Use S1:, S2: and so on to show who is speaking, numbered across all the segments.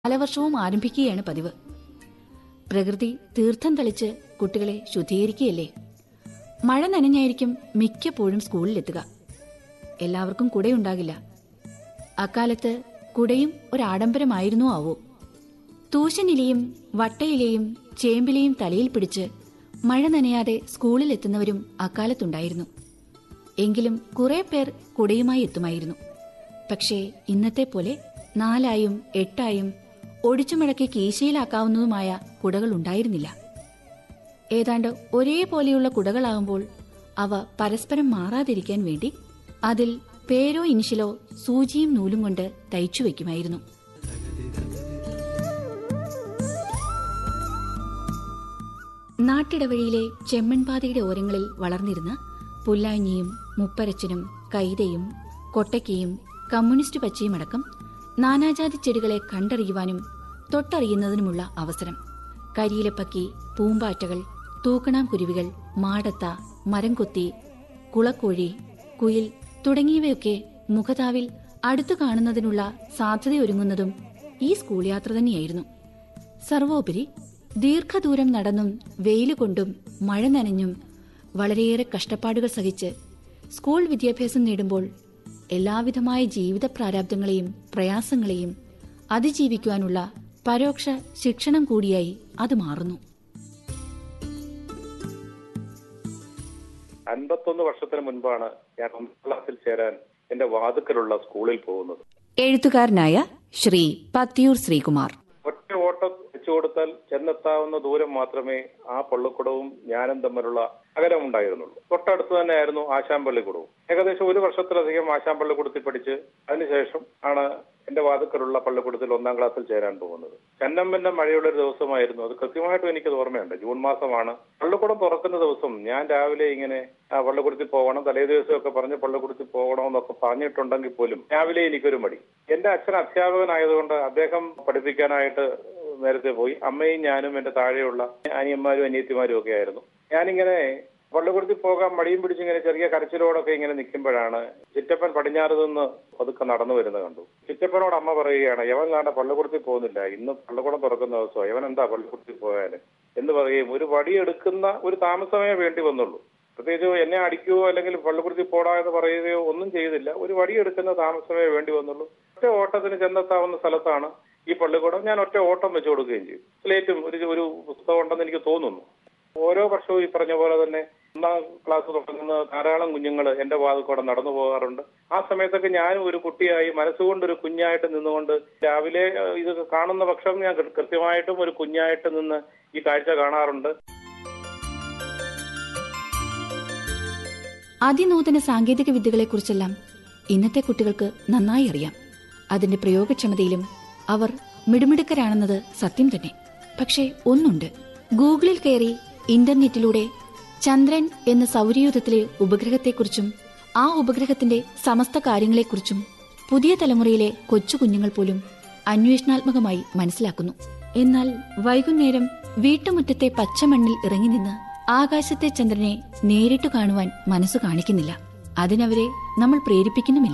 S1: കാലവർഷവും ആരംഭിക്കുകയാണ് പതിവ് പ്രകൃതി തീർത്ഥം തളിച്ച് കുട്ടികളെ ശുദ്ധീകരിക്കുകയല്ലേ മഴ നനഞ്ഞായിരിക്കും മിക്കപ്പോഴും സ്കൂളിലെത്തുക എല്ലാവർക്കും കുടയുണ്ടാകില്ല അക്കാലത്ത് കുടയും ഒരാഡംബരമായിരുന്നോ ആവോ തൂശനിലയും വട്ടയിലെയും ചേമ്പിലെയും തലയിൽ പിടിച്ച് മഴ നനയാതെ സ്കൂളിലെത്തുന്നവരും അക്കാലത്തുണ്ടായിരുന്നു എങ്കിലും കുറെ പേർ കുടയുമായി എത്തുമായിരുന്നു പക്ഷേ ഇന്നത്തെ പോലെ നാലായും എട്ടായും ഒടിച്ചുമടക്കി കീശയിലാക്കാവുന്നതുമായ കുടകൾ ഉണ്ടായിരുന്നില്ല ഏതാണ്ട് ഒരേപോലെയുള്ള കുടകളാകുമ്പോൾ അവ പരസ്പരം മാറാതിരിക്കാൻ വേണ്ടി അതിൽ പേരോ ഇനിഷിലോ സൂചിയും നൂലും കൊണ്ട് തയ്ച്ചു വെക്കുമായിരുന്നു നാട്ടിടവഴിയിലെ ചെമ്മൺപാതയുടെ ഓരങ്ങളിൽ വളർന്നിരുന്ന പുല്ലാഞ്ഞിയും മുപ്പരച്ചനും കൈതയും കൊട്ടയ്ക്കയും കമ്മ്യൂണിസ്റ്റ് പച്ചയും അടക്കം നാനാജാതി ചെടികളെ കണ്ടറിയുവാനും തൊട്ടറിയുന്നതിനുമുള്ള അവസരം കരിയിലപ്പക്കി പൂമ്പാറ്റകൾ തൂക്കണാം കുരുവികൾ മാടത്ത മരംകൊത്തി കുളക്കോഴി കുയിൽ തുടങ്ങിയവയൊക്കെ മുഖതാവിൽ അടുത്തു കാണുന്നതിനുള്ള സാധ്യതയൊരുങ്ങുന്നതും ഈ സ്കൂൾ യാത്ര തന്നെയായിരുന്നു സർവോപരി ദീർഘദൂരം നടന്നും വെയില് കൊണ്ടും മഴ നനഞ്ഞും വളരെയേറെ കഷ്ടപ്പാടുകൾ സഹിച്ച് സ്കൂൾ വിദ്യാഭ്യാസം നേടുമ്പോൾ എല്ലാവിധമായ ജീവിത പ്രാരാബ്ദങ്ങളെയും പ്രയാസങ്ങളെയും അതിജീവിക്കുവാനുള്ള പരോക്ഷ ശിക്ഷണം കൂടിയായി അത് മാറുന്നു
S2: അൻപത്തൊന്ന് വർഷത്തിന് മുൻപാണ് ഞാൻ ഒന്നാം ക്ലാസ്സിൽ ചേരാൻ എന്റെ വാതുക്കലുള്ള സ്കൂളിൽ പോകുന്നത്
S1: എഴുത്തുകാരനായ ശ്രീ പത്തിയൂർ ശ്രീകുമാർ
S2: ഒറ്റ ഓട്ടം വെച്ചു കൊടുത്താൽ ചെന്നെത്താവുന്ന ദൂരം മാത്രമേ ആ പള്ളിക്കുടവും ഞാനും തമ്മിലുള്ള അകലം ഉണ്ടായിരുന്നുള്ളൂ തൊട്ടടുത്ത് തന്നെയായിരുന്നു ആശാൻ പള്ളിക്കുടവും ഏകദേശം ഒരു വർഷത്തിലധികം ആശാൻ പള്ളിക്കുടത്തിൽ പഠിച്ച് അതിനുശേഷം ആണ് എന്റെ വാതുക്കലുള്ള പള്ളിക്കൂടത്തിൽ ഒന്നാം ക്ലാസ്സിൽ ചേരാൻ പോകുന്നത് ചന്നമ്പന്ന മഴയുള്ള ഒരു ദിവസമായിരുന്നു അത് കൃത്യമായിട്ടും എനിക്കത് ഓർമ്മയുണ്ട് ജൂൺ മാസമാണ് പള്ളിക്കൂടം തുറക്കുന്ന ദിവസം ഞാൻ രാവിലെ ഇങ്ങനെ ആ പള്ളിക്കൂടത്തിൽ പോകണം തലേ ദിവസമൊക്കെ പറഞ്ഞ് പള്ളിക്കൂടത്തിൽ പോകണം എന്നൊക്കെ പറഞ്ഞിട്ടുണ്ടെങ്കിൽ പോലും രാവിലെ എനിക്കൊരു മടി എന്റെ അച്ഛൻ അധ്യാപകനായതുകൊണ്ട് അദ്ദേഹം പഠിപ്പിക്കാനായിട്ട് നേരത്തെ പോയി അമ്മയും ഞാനും എന്റെ താഴെയുള്ള അനിയന്മാരും അനിയത്തിമാരും ഒക്കെ ആയിരുന്നു ഞാനിങ്ങനെ പള്ളിക്കൂടത്തിൽ പോകാൻ മടിയും പിടിച്ചിങ്ങനെ ചെറിയ കരച്ചിലോടൊക്കെ ഇങ്ങനെ നിൽക്കുമ്പോഴാണ് ചിറ്റപ്പൻ പടിഞ്ഞാറ് നിന്ന് പതുക്കെ നടന്നു വരുന്നത് കണ്ടു ചിറ്റപ്പനോട് അമ്മ പറയുകയാണ് യവൻ കാണ്ട പള്ളിക്കൂടത്തിൽ പോകുന്നില്ല ഇന്ന് പള്ളിക്കൂടം തുറക്കുന്ന ദിവസം യവൻ എന്താ പള്ളിക്കൂടത്തിൽ പോയാല് എന്ന് പറയുകയും ഒരു വടിയെടുക്കുന്ന ഒരു താമസമേ വേണ്ടി വന്നുള്ളൂ പ്രത്യേകിച്ച് എന്നെ അടിക്കുകയോ അല്ലെങ്കിൽ പള്ളിക്കൂടത്തിൽ പോടാ എന്ന് പറയുകയോ ഒന്നും ചെയ്തില്ല ഒരു വടിയെടുക്കുന്ന താമസമേ വേണ്ടി വന്നുള്ളൂ ഒറ്റ ഓട്ടത്തിന് ചെന്നെത്താവുന്ന സ്ഥലത്താണ് ഈ പള്ളിക്കൂടം ഞാൻ ഒറ്റ ഓട്ടം വെച്ചു കൊടുക്കുകയും ചെയ്തു സ്ലേറ്റും ഒരു ഒരു പുസ്തകം ഉണ്ടെന്ന് എനിക്ക് തോന്നുന്നു ഓരോ വർഷവും ഈ പറഞ്ഞ പോലെ തന്നെ ഒന്നാം ക്ലാസ് തുടങ്ങുന്ന ധാരാളം കുഞ്ഞുങ്ങൾ എന്റെ വാതിൽക്കൂടെ നടന്നു പോകാറുണ്ട് ആ സമയത്തൊക്കെ ഞാനും ഒരു കുട്ടിയായി മനസ്സുകൊണ്ട് ഒരു കുഞ്ഞായിട്ട് നിന്നുകൊണ്ട് രാവിലെ ഏഹ്, ഇത് കാണുന്ന പക്ഷം ഞാൻ കൃ- കൃത്യമായിട്ടും ഒരു കുഞ്ഞായിട്ട് നിന്ന് ഈ കാഴ്ച കാണാറുണ്ട്
S1: അതിനൂതന സാങ്കേതിക വിദ്യകളെക്കുറിച്ചെല്ലാം ഇന്നത്തെ കുട്ടികൾക്ക് നന്നായി അറിയാം അതിന്റെ പ്രയോഗക്ഷമതയിലും അവർ മിടുമിടുക്കരാണെന്നത് സത്യം തന്നെ പക്ഷേ ഒന്നുണ്ട് ഗൂഗിളിൽ കയറി ഇന്റർനെറ്റിലൂടെ ചന്ദ്രൻ എന്ന സൗരയൂഥത്തിലെ ഉപഗ്രഹത്തെക്കുറിച്ചും ആ ഉപഗ്രഹത്തിന്റെ സമസ്ത കാര്യങ്ങളെക്കുറിച്ചും പുതിയ തലമുറയിലെ കൊച്ചു കുഞ്ഞുങ്ങൾ പോലും അന്വേഷണാത്മകമായി മനസ്സിലാക്കുന്നു എന്നാൽ വൈകുന്നേരം വീട്ടുമുറ്റത്തെ പച്ചമണ്ണിൽ ഇറങ്ങി നിന്ന് ആകാശത്തെ ചന്ദ്രനെ നേരിട്ടു കാണുവാൻ മനസ്സ് കാണിക്കുന്നില്ല അതിനവരെ നമ്മൾ പ്രേരിപ്പിക്കുന്നുമില്ല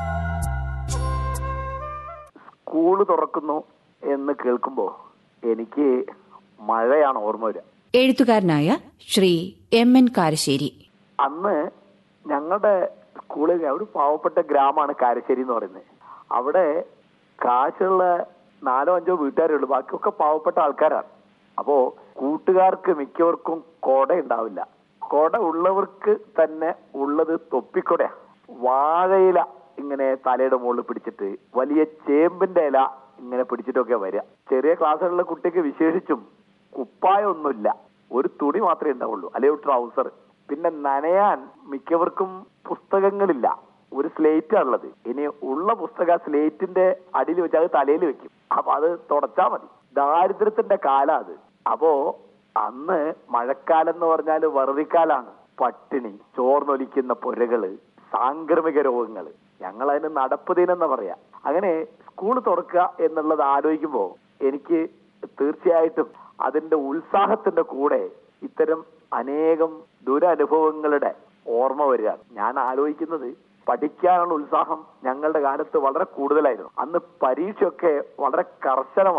S3: സ്കൂള് തുറക്കുന്നു എന്ന് കേൾക്കുമ്പോ എനിക്ക് മഴയാണ് ഓർമ്മ വരിക
S1: എഴുത്തുകാരനായ ശ്രീ എം എൻ കാരശ്ശേരി
S3: അന്ന് ഞങ്ങളുടെ സ്കൂളിൽ ഒരു പാവപ്പെട്ട ഗ്രാമമാണ് കാരശ്ശേരി എന്ന് പറയുന്നത് അവിടെ കാശുള്ള നാലോ അഞ്ചോ വീട്ടുകാരേ ഉള്ളൂ ബാക്കിയൊക്കെ പാവപ്പെട്ട ആൾക്കാരാണ് അപ്പോ കൂട്ടുകാർക്ക് മിക്കവർക്കും കൊട ഉണ്ടാവില്ല കൊട ഉള്ളവർക്ക് തന്നെ ഉള്ളത് തൊപ്പിക്കൊടയാ വാഴയില ഇങ്ങനെ തലയുടെ മുകളിൽ പിടിച്ചിട്ട് വലിയ ചേമ്പിന്റെ ഇല ഇങ്ങനെ പിടിച്ചിട്ടൊക്കെ വരിക ചെറിയ ക്ലാസ്സുകളിലെ കുട്ടിക്ക് വിശേഷിച്ചും കുപ്പായൊന്നുമില്ല ഒരു തുണി മാത്രമേ ഉണ്ടാവുള്ളൂ അല്ലെങ്കിൽ ഒരു ട്രൗസർ പിന്നെ നനയാൻ മിക്കവർക്കും പുസ്തകങ്ങളില്ല ഒരു സ്ലേറ്റ് ഉള്ളത് ഇനി ഉള്ള പുസ്തകം ആ സ്ലേറ്റിന്റെ അടിയിൽ വെച്ച് അത് തലയിൽ വെക്കും അപ്പൊ അത് തുടച്ചാ മതി ദാരിദ്ര്യത്തിന്റെ കാലാ അത് അപ്പോ അന്ന് മഴക്കാലം എന്ന് പറഞ്ഞാൽ വറുതിക്കാലാണ് പട്ടിണി ചോർന്നൊലിക്കുന്ന പുരകള് സാംക്രമിക രോഗങ്ങള് ഞങ്ങൾ അതിന് നടപ്പ് ദിനം പറയാ അങ്ങനെ സ്കൂൾ തുറക്കുക എന്നുള്ളത് ആലോചിക്കുമ്പോൾ എനിക്ക് തീർച്ചയായിട്ടും അതിന്റെ ഉത്സാഹത്തിന്റെ കൂടെ ഇത്തരം അനേകം ദുരനുഭവങ്ങളുടെ ഓർമ്മ വരികയാണ് ഞാൻ ആലോചിക്കുന്നത് പഠിക്കാനുള്ള ഉത്സാഹം ഞങ്ങളുടെ കാലത്ത് വളരെ കൂടുതലായിരുന്നു അന്ന് പരീക്ഷയൊക്കെ വളരെ കർശനമായി